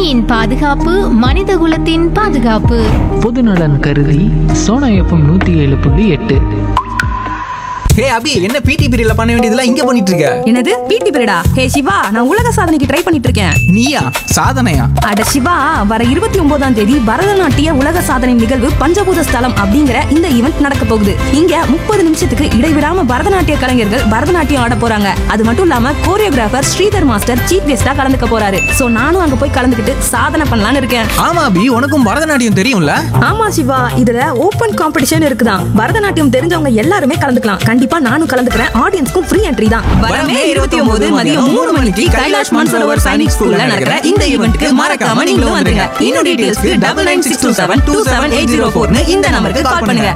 பூமியின் பாதுகாப்பு மனிதகுலத்தின் பாதுகாப்பு பொதுநலன் கருதி சோனா எஃப்எம் நூற்றி ஏழு புள்ளி எட்டு ஹே அபி என்ன பிடி பீரியட்ல பண்ண வேண்டியதெல்லாம் இங்க பண்ணிட்டு இருக்க என்னது பிடி பீரியடா ஹே சிவா நான் உலக சாதனைக்கு ட்ரை பண்ணிட்டு இருக்கேன் நீயா சாதனையா அட சிவா வர இருபத்தி ஒன்பதாம் தேதி பரதநாட்டிய உலக சாதனை நிகழ்வு பஞ்சபூத ஸ்தலம் அப்படிங்கிற இந்த ஈவெண்ட் நடக்க போகுது இங்க முப்பது நிமிஷத்துக்கு இடைவிடாம பரதநாட்டிய கலைஞர்கள் பரதநாட்டியம் ஆட போறாங்க அது மட்டும் இல்லாம கோரியோகிராஃபர் ஸ்ரீதர் மாஸ்டர் சீஃப் கெஸ்டா கலந்துக்க போறாரு சோ நானும் அங்க போய் கலந்துக்கிட்டு சாதனை பண்ணலாம்னு இருக்கேன் ஆமா அபி உனக்கும் பரதநாட்டியம் தெரியும்ல ஆமா சிவா இதுல ஓபன் காம்படிஷன் இருக்குதான் பரதநாட்டியம் தெரிஞ்சவங்க எல்லாருமே கலந்துக்கலாம் கண்டிப்பா நானும் கலந்துக்கிறேன் ஆடியன்ஸ்க்கும் ஃப்ரீ என்ட்ரி தான் வரமே இருபத்தி ஒன்பது மதியம் மூணு மணிக்கு கைலாஷ் மான்சரோவர் சைனிக் ஸ்கூல்ல நடக்கிற இந்த ஈவெண்ட்க்கு மறக்காம நீங்களும் வந்துருங்க இன்னும் டீடைல்ஸ்க்கு double nine six two seven two seven eight zero ஃபோர்னு இந்த நம்பருக்கு கால் பண்ணுங்க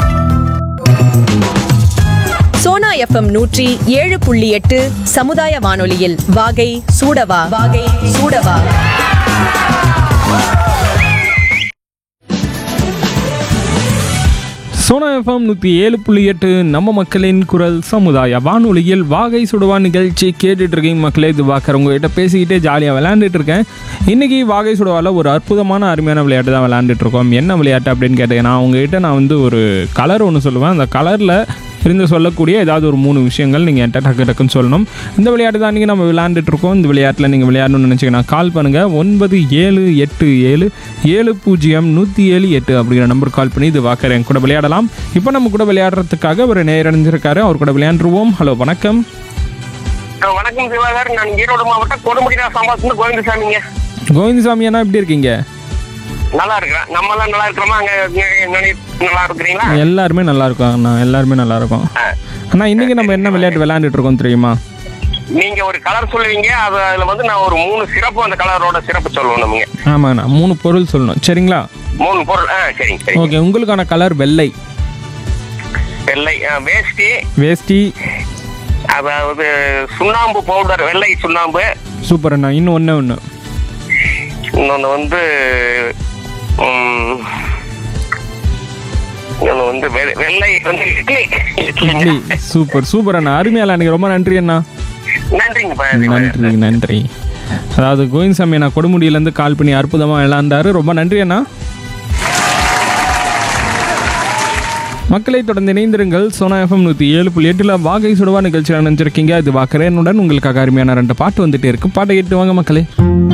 சோனா எஃப்எம் நூற்றி ஏழு புள்ளி எட்டு சமுதாய வானொலியில் வாகை சூடவா வாகை சூடவா சோனா எஃப்எம் நூற்றி ஏழு புள்ளி எட்டு நம்ம மக்களின் குரல் சமுதாய வானொலியில் வாகை சுடுவா நிகழ்ச்சி கேட்டுட்டு இருக்கீங்க மக்களே இது பார்க்குற உங்ககிட்ட பேசிக்கிட்டே ஜாலியாக விளையாண்டுட்டு இருக்கேன் இன்றைக்கி வாகை சுடுவாவில் ஒரு அற்புதமான அருமையான விளையாட்டு தான் விளையாண்டுட்டு இருக்கோம் என்ன விளையாட்டு அப்படின்னு கேட்டீங்கன்னா உங்ககிட்ட நான் வந்து ஒரு கலர் ஒன்று சொல்லுவேன் அந்த கலரில் இருந்து சொல்லக்கூடிய ஏதாவது ஒரு மூணு விஷயங்கள் நீங்கள் என்கிட்ட டக்கு டக்குன்னு சொல்லணும் இந்த விளையாட்டு தான் இன்றைக்கி நம்ம விளையாண்டுட்டு இருக்கோம் இந்த விளையாட்டில் நீங்கள் விளையாடணும்னு நினச்சிங்கன்னா கால் பண்ணுங்கள் ஒன்பது ஏழு எட்டு ஏழு ஏழு பூஜ்ஜியம் நூற்றி ஏழு எட்டு அப்படிங்கிற நம்பர் கால் பண்ணி இது வாக்கர் என் கூட விளையாடலாம் இப்போ நம்ம கூட விளையாடுறதுக்காக ஒரு நேரடைஞ்சிருக்காரு அவர் கூட விளையாண்டுருவோம் ஹலோ வணக்கம் அஹ் வணக்கம் சிவாகர் நான் ஈரோடு மாவட்டம் கொடுமுடினா சம்பாசிந்து கோவிந்தசாமிங்க கோவிந்தசாமி அண்ணா எப்படி இருக்கீங்க நல்லா இருக்கிறேன் நம்ம எல்லாம் நல்லா இருக்கிறோமா அங்க நீங்க நல்லா இருக்கிறீங்களா எல்லாருமே நல்லா இருக்கோம் அண்ணா எல்லாருமே நல்லா இருக்கோம் அண்ணா இன்றைக்கி நம்ம என்ன விளையாட்டு விளையாண்டுட்டு இருக்கோம் தெரியுமா நீங்க ஒரு கலர் சொல்லுவீங்க அது அதுல வந்து நான் ஒரு மூணு சிறப்பு அந்த கலரோட சிறப்பு சொல்லுவோம் நமங்க ஆமாண்ணா மூணு பொருள் சொல்லணும் சரிங்களா மூணு பொருள் ஆ சரிங்க சரி ஓகே உங்களுக்கான கலர் வெள்ளை வெள்ளை அஹ், வேஷ்டி வேஷ்டி அதாவது சுண்ணாம்பு பவுடர் வெள்ளை சுண்ணாம்பு சூப்பர் அண்ணா இன்னும் ஒன்று ஒன்று இன்னொன்று வந்து ம், இன்னொன்று வந்து வெ- வெள்ளை வந்து இட்லி இட்லி இட்லிங்க சூப்பர் சூப்பர் அண்ணா அருமையால எனக்கு ரொம்ப நன்றி அண்ணா நன்றிங்க நன்றி நன்றி அதாவது கோவிந்தசாமி அண்ணா கொடுமுடியிலேருந்து கால் பண்ணி அற்புதமாக விளாண்டாரு ரொம்ப நன்றி அண்ணா மக்களை தொடர்ந்து இணைந்திருங்கள் சோனா எஃப்எம் நூற்றி ஏழு புள்ளி எட்டில் வாகை சுடுவா நிகழ்ச்சியில் நினைச்சிருக்கீங்க இது வாக்கரேனுடன் உங்களுக்காக அருமையான ரெண்டு பாட்டு வந்துட்டே இருக்கு பாட்டை கேட்டு வாங்க மக்களே